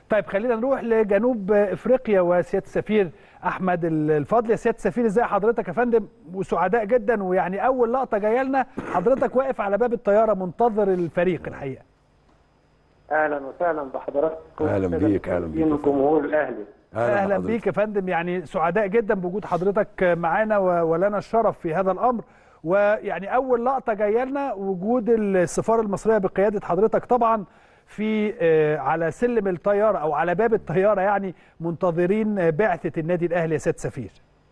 طيب خلينا نروح لجنوب افريقيا وسياده السفير احمد الفضل يا سياده السفير ازاي حضرتك يا فندم وسعداء جدا ويعني اول لقطه جايه لنا حضرتك واقف على باب الطياره منتظر الفريق الحقيقه اهلا وسهلا بحضراتكم أهلا بيك، أهلا بيك. الجمهور الاهلي اهلا بحضرتك. بيك يا فندم يعني سعداء جدا بوجود حضرتك معانا و- ولنا الشرف في هذا الامر ويعني اول لقطه جايه لنا وجود السفاره المصريه بقياده حضرتك طبعا في آه، على سلم الطياره او على باب الطياره يعني منتظرين آه، بعثه النادي الاهلي يا سياده سفير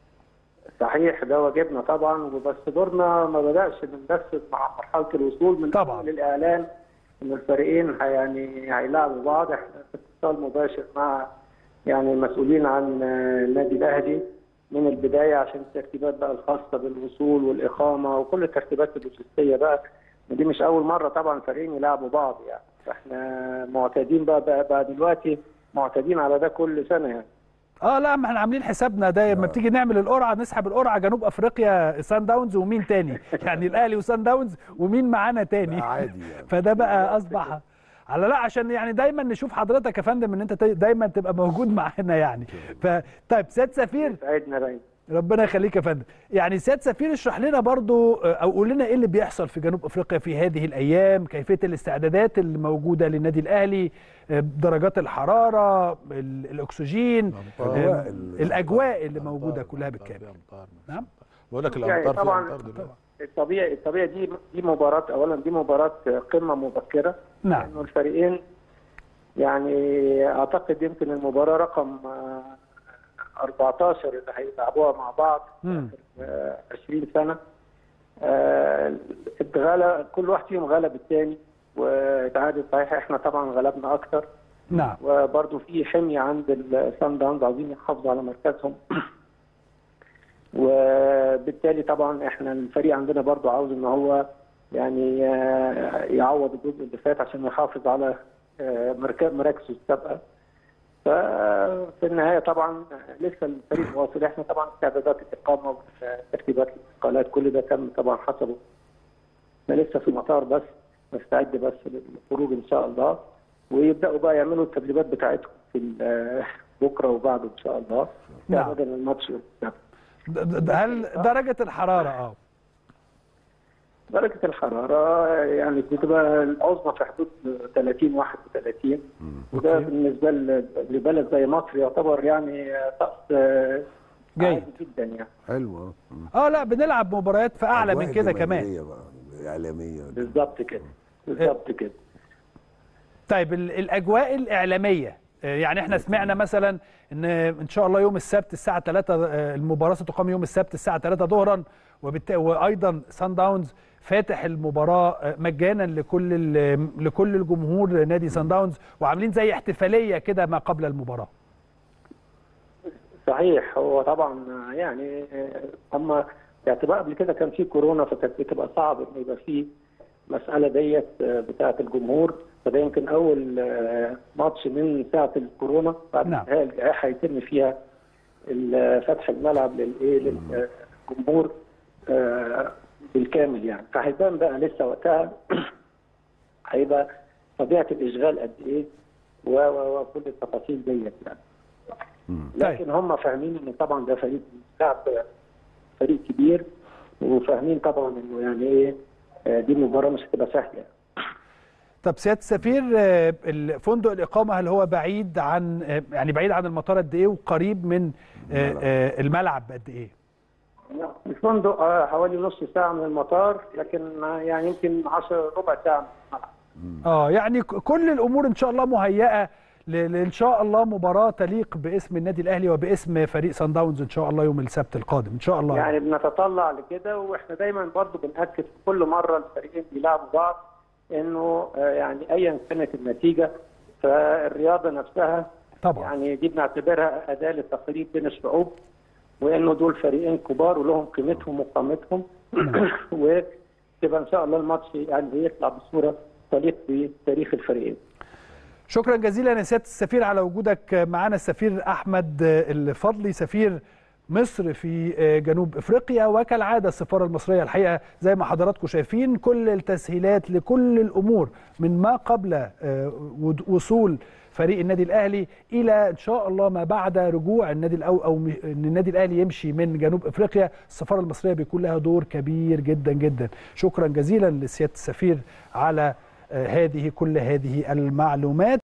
صحيح ده واجبنا طبعا وبس دورنا ما بداش من بس مع مرحله الوصول من طبعاً. أول الاعلان ان الفريقين هي- يعني هيلاعبوا بعض احنا في اتصال مباشر مع يعني المسؤولين عن آه، النادي الاهلي من البدايه عشان الترتيبات بقى الخاصه بالوصول والاقامه وكل الترتيبات اللوجستيه بقى ودي مش اول مره طبعا فريقين يلعبوا بعض يعني فاحنا معتادين بقى بقى, بقى دلوقتي معتادين على ده كل سنه يعني اه لا ما احنا عاملين حسابنا ده لما بتيجي نعمل القرعه نسحب القرعه جنوب افريقيا سان داونز ومين تاني يعني الاهلي وسان داونز ومين معانا تاني لا عادي يعني. فده بقى اصبح على لا عشان يعني دايما نشوف حضرتك يا فندم ان انت تي- دايما تبقى موجود معانا يعني ف طيب سياده سفير سعدنا دايما ربنا يخليك يا فندم يعني سياده سفير اشرح لنا برضو آه، او قول لنا ايه اللي بيحصل في جنوب افريقيا في هذه الايام كيفيه الاستعدادات اللي موجوده للنادي الاهلي آه، درجات الحراره ال- الاكسجين الأمطار. آه، الاجواء اللي موجوده كلها بالكامل نعم بقول لك يعني الامطار في طبعاً- امطار دلوقتي الطبيعي الطبيعي دي دي مباراة أولا دي مباراة قمة مبكرة نعم. لأنه الفريقين يعني أعتقد يمكن المباراة رقم آه، 14 اللي هيلعبوها مع بعض مم. آه، 20 سنة آه، اتغلب كل واحد فيهم غلب الثاني وتعادل صحيح احنا طبعا غلبنا أكتر نعم وبرضه في حمية عند السان داونز عايزين يحافظوا على مركزهم وبالتالي طبعا احنا الفريق عندنا برضه عاوز ان هو يعني آه، يعوض الجزء اللي فات عشان يحافظ على آه، مركز مراكزه السابقه ففي النهايه طبعا لسه الفريق واصل احنا طبعا استعدادات الاقامه وترتيبات الانتقالات كل ده تم طبعا حسبه احنا لسه في المطار بس نستعد بس للخروج ان شاء الله ويبداوا بقى يعملوا التدريبات بتاعتهم في ال- بكره وبعده ان شاء الله نعم. استعدادا للماتش والسبت. د- د- هل درجه الحراره اه درجة الحرارة يعني بتبقى العظمى في حدود 30 31 وده أوكي. بالنسبة ل- لبلد زي مصر يعتبر يعني طقس آه، جيد. عادي جدا يعني حلو اه لا بنلعب مباريات في اعلى من كده كمان جماهيرية بقى اعلاميه بالظبط كده بالظبط كده طيب ال- الاجواء الاعلاميه آه، يعني احنا سمعنا مثلا ان ان شاء الله يوم السبت الساعه 3 آه، المباراه ستقام يوم السبت الساعه 3 ظهرا وبالت... وايضا سان داونز فاتح المباراه آه، مجانا لكل ال... لكل الجمهور نادي سان داونز وعاملين زي احتفاليه كده ما قبل المباراه صحيح هو طبعا يعني هم باعتبار قبل كده كان في كورونا فكانت بتبقى صعب ان يبقى في مساله ديت بتاعه الجمهور فده يمكن اول آه، ماتش من ساعه الكورونا بعد نعم. انتهاء الجائحه يتم فيها ال- فتح الملعب للايه للجمهور آه، بالكامل يعني فهيبان بقى لسه وقتها هيبقى طبيعه الاشغال قد ايه و- و- وكل التفاصيل ديت يعني لكن هم فاهمين ان طبعا ده فريق لعب فريق كبير وفاهمين طبعا انه يعني ايه آه، دي مباراه مش هتبقى سهله يعني. طب سياده السفير آه، ال- فندق الاقامه هل هو بعيد عن آه، يعني بعيد عن المطار قد ايه وقريب من آه، آه، الملعب قد ايه الفندق آه، حوالي نص ساعه من المطار لكن آه، يعني يمكن 10 ربع ساعه من الملعب اه يعني ك- كل الامور ان شاء الله مهيئه ل- ل- ان شاء الله مباراه تليق باسم النادي الاهلي وباسم فريق سان داونز ان شاء الله يوم السبت القادم ان شاء الله يعني بنتطلع لكده واحنا دايما برضو بنأكد كل مره الفريقين بيلعبوا بعض انه آه، يعني ايا كانت النتيجه فالرياضه نفسها طبعا يعني دي بنعتبرها اداه للتقريب بين الشعوب وانه دول فريقين كبار ولهم قيمتهم وقامتهم وتبقى ان شاء الله الماتش يعني يطلع بصوره تليق بتاريخ الفريقين. شكرا جزيلا يا سياده السفير على وجودك معنا السفير احمد الفضلي سفير مصر في جنوب افريقيا وكالعاده السفاره المصريه الحقيقه زي ما حضراتكم شايفين كل التسهيلات لكل الامور من ما قبل وصول فريق النادي الاهلي الى ان شاء الله ما بعد رجوع النادي الأو او م- ان النادي الاهلي يمشي من جنوب افريقيا السفاره المصريه بيكون لها دور كبير جدا جدا شكرا جزيلا لسياده السفير على آه، هذه كل هذه المعلومات